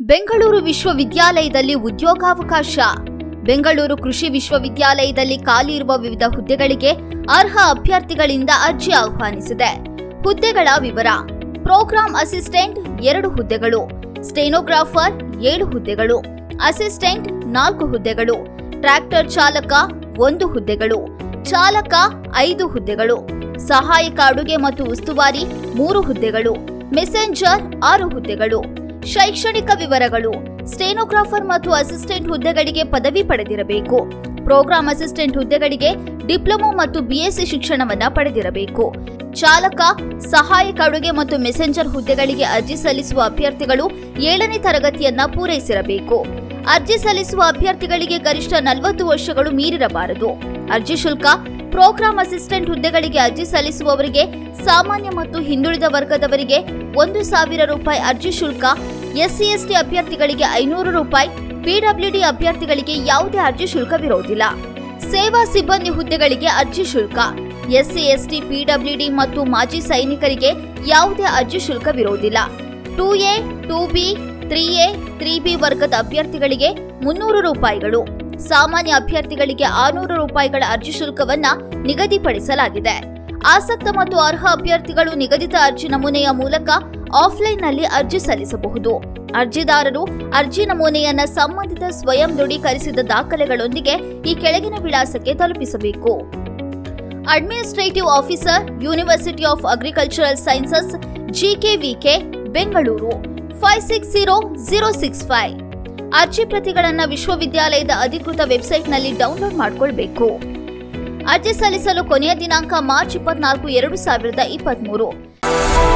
ಬೆಂಗಳೂರು ವಿಶ್ವವಿದ್ಯಾಲಯದಲ್ಲಿ ಉದ್ಯೋಗಾವಕಾಶ ಬೆಂಗಳೂರು ಕೃಷಿ ವಿಶ್ವವಿದ್ಯಾಲಯದಲ್ಲಿ ಖಾಲಿ ಇರುವ ವಿವಿಧ ಹುದ್ದೆಗಳಿಗೆ ಅರ್ಹ ಅಭ್ಯರ್ಥಿಗಳಿಂದ ಅರ್ಜಿ ಆಹ್ವಾನಿಸಿದೆ ಹುದ್ದೆಗಳ ವಿವರ ಪ್ರೋಗ್ರಾಂ ಅಸಿಸ್ಟೆಂಟ್ ಎರಡು ಹುದ್ದೆಗಳು ಸ್ಟೆನೋಗ್ರಾಫರ್ ಏಳು ಹುದ್ದೆಗಳು ಅಸಿಸ್ಟೆಂಟ್ ನಾಲ್ಕು ಹುದ್ದೆಗಳು ಟ್ರ್ಯಾಕ್ಟರ್ ಚಾಲಕ ಒಂದು ಹುದ್ದೆಗಳು ಚಾಲಕ ಐದು ಹುದ್ದೆಗಳು ಸಹಾಯಕ ಅಡುಗೆ ಮತ್ತು ಉಸ್ತುವಾರಿ ಮೂರು ಹುದ್ದೆಗಳು ಮೆಸೆಂಜರ್ ಆರು ಹುದ್ದೆಗಳು ಶೈಕ್ಷಣಿಕ ವಿವರಗಳು ಸ್ಟೆನೋಗ್ರಾಫರ್ ಮತ್ತು ಅಸಿಸ್ಟೆಂಟ್ ಹುದ್ದೆಗಳಿಗೆ ಪದವಿ ಪಡೆದಿರಬೇಕು ಪ್ರೋಗ್ರಾಂ ಅಸಿಸ್ಟೆಂಟ್ ಹುದ್ದೆಗಳಿಗೆ ಡಿಪ್ಲೊಮೊ ಮತ್ತು ಬಿಎಸ್ಸಿ ಶಿಕ್ಷಣವನ್ನ ಪಡೆದಿರಬೇಕು ಚಾಲಕ ಸಹಾಯಕ ಅಡುಗೆ ಮತ್ತು ಮೆಸೆಂಜರ್ ಹುದ್ದೆಗಳಿಗೆ ಅರ್ಜಿ ಸಲ್ಲಿಸುವ ಅಭ್ಯರ್ಥಿಗಳು ಏಳನೇ ತರಗತಿಯನ್ನ ಪೂರೈಸಿರಬೇಕು ಅರ್ಜಿ ಸಲ್ಲಿಸುವ ಅಭ್ಯರ್ಥಿಗಳಿಗೆ ಗರಿಷ್ಠ ನಲವತ್ತು ವರ್ಷಗಳು ಮೀರಿರಬಾರದು ಅರ್ಜಿ ಶುಲ್ಕ ಪ್ರೋಗ್ರಾಂ ಅಸಿಸ್ಟೆಂಟ್ ಹುದ್ದೆಗಳಿಗೆ ಅರ್ಜಿ ಸಲ್ಲಿಸುವವರಿಗೆ ಸಾಮಾನ್ಯ ಮತ್ತು ಹಿಂದುಳಿದ ವರ್ಗದವರಿಗೆ ಒಂದು ಸಾವಿರ ರೂಪಾಯಿ ಅರ್ಜಿ ಶುಲ್ಕ ಎಸ್ಸಿ ಎಸ್ಟಿ ಅಭ್ಯರ್ಥಿಗಳಿಗೆ ಐನೂರು ರೂಪಾಯಿ ಪಿಡಬ್ಲ್ಯೂಡಿ ಅಭ್ಯರ್ಥಿಗಳಿಗೆ ಯಾವುದೇ ಅರ್ಜಿ ಶುಲ್ಕವಿರುವುದಿಲ್ಲ ಸೇವಾ ಸಿಬ್ಬಂದಿ ಹುದ್ದೆಗಳಿಗೆ ಅರ್ಜಿ ಶುಲ್ಕ ಎಸ್ಸಿ ಎಸ್ಟಿ ಪಿಡಬ್ಲ್ಯೂಡಿ ಮತ್ತು ಮಾಜಿ ಸೈನಿಕರಿಗೆ ಯಾವುದೇ ಅರ್ಜಿ ಶುಲ್ಕವಿರುವುದಿಲ್ಲ two A two B three A three B ವರ್ಗದ ಅಭ್ಯರ್ಥಿಗಳಿಗೆ ಮುನ್ನೂರು ರೂಪಾಯಿಗಳು ಸಾಮಾನ್ಯ ಅಭ್ಯರ್ಥಿಗಳಿಗೆ ಆರುನೂರು ರೂಪಾಯಿಗಳ ಅರ್ಜಿ ಶುಲ್ಕವನ್ನ ನಿಗದಿಪಡಿಸಲಾಗಿದೆ ಆಸಕ್ತ ಮತ್ತು ಅರ್ಹ ಅಭ್ಯರ್ಥಿಗಳು ನಿಗದಿತ ಅರ್ಜಿ ನಮೂನೆಯ ಮೂಲಕ ಆಫ್ಲೈನ್ನಲ್ಲಿ ಅರ್ಜಿ ಸಲ್ಲಿಸಬಹುದು ಅರ್ಜಿದಾರರು ಅರ್ಜಿ ನಮೂನೆಯನ್ನ ಸಂಬಂಧಿತ ಸ್ವಯಂ ದೃಢೀಕರಿಸಿದ ದಾಖಲೆಗಳೊಂದಿಗೆ ಈ ಕೆಳಗಿನ ವಿಳಾಸಕ್ಕೆ ತಲುಪಿಸಬೇಕು administrative officer university of agricultural sciences GKVK Bengaluru five six zero zero six five ಅರ್ಜಿ ಪ್ರತಿಗಳನ್ನ ವಿಶ್ವವಿದ್ಯಾಲಯದ ಅಧಿಕೃತ ವೆಬ್ಸೈಟ್ನಲ್ಲಿ ಡೌನ್ಲೋಡ್ ಮಾಡಿಕೊಳ್ಬೇಕು ಅರ್ಜಿ ಸಲ್ಲಿಸಲು ಕೊನೆಯ ದಿನಾಂಕ ಮಾರ್ಚ್ ಇಪ್ಪತ್ನಾಲ್ಕು ಎರಡು ಸಾವಿರದ ಇಪ್ಪತ್ಮೂರು